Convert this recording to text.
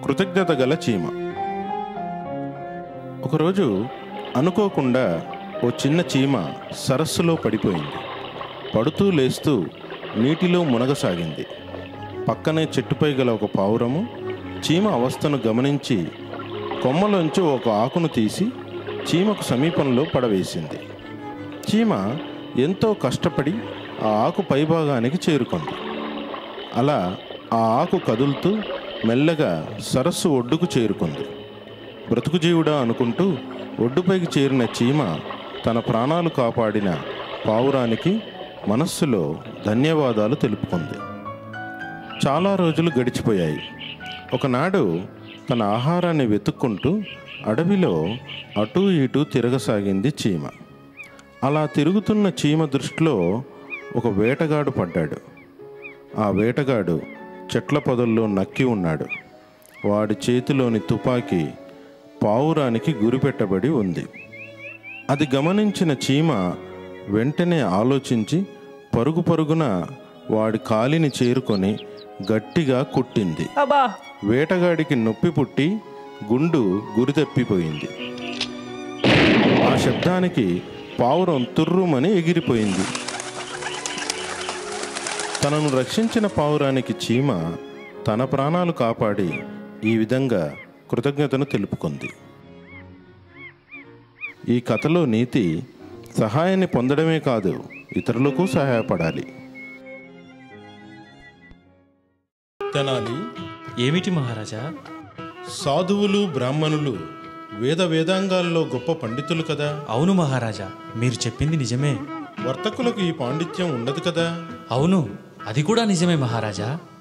కృతజ్ఞత గల చీమ ఒకరోజు అనుకోకుండా ఓ చిన్న చీమ సరస్సులో పడిపోయింది పడుతూ లేస్తూ నీటిలో మునగసాగింది పక్కనే చెట్టుపై గల ఒక పావురము చీమ అవస్థను గమనించి కొమ్మలోంచి ఒక ఆకును తీసి చీమకు సమీపంలో పడవేసింది చీమ ఎంతో కష్టపడి ఆ ఆకు పైభాగానికి చేరుకుంది అలా ఆ ఆకు కదులుతూ మెల్లగా సరస్సు ఒడ్డుకు చేరుకుంది బ్రతుకు జీవుడా అనుకుంటూ ఒడ్డుపైకి చేరిన చీమ తన ప్రాణాలు కాపాడిన పావురానికి మనస్సులో ధన్యవాదాలు తెలుపుకుంది చాలా రోజులు గడిచిపోయాయి ఒకనాడు తన ఆహారాన్ని వెతుక్కుంటూ అడవిలో అటూ ఇటూ తిరగసాగింది చీమ అలా తిరుగుతున్న చీమ దృష్టిలో ఒక వేటగాడు పడ్డాడు ఆ వేటగాడు చెట్ల పొదల్లో నక్కి ఉన్నాడు వాడి చేతిలోని తుపాకీ పావురానికి గురిపెట్టబడి ఉంది అది గమనించిన చీమ వెంటనే ఆలోచించి పరుగు పరుగున వాడి కాలిని చేరుకొని గట్టిగా కుట్టింది అబ్బా వేటగాడికి నొప్పి పుట్టి గుండు గురితప్పిపోయింది ఆ శబ్దానికి పావురం తుర్రుమని ఎగిరిపోయింది తనను రక్షించిన పావురానికి చీమ తన ప్రాణాలు కాపాడి ఈ విధంగా కృతజ్ఞతను తెలుపుకుంది ఈ కథలో నీతి సహాయాన్ని పొందడమే కాదు ఇతరులకు సహాయపడాలి తెనాలి ఏమిటి మహారాజా సాధువులు బ్రాహ్మణులు వేద వేదాంగాల్లో గొప్ప పండితులు కదా అవును మహారాజా మీరు చెప్పింది నిజమే వర్తకులకు ఈ పాండిత్యం ఉండదు కదా అవును అది కూడా నిజమే మహారాజా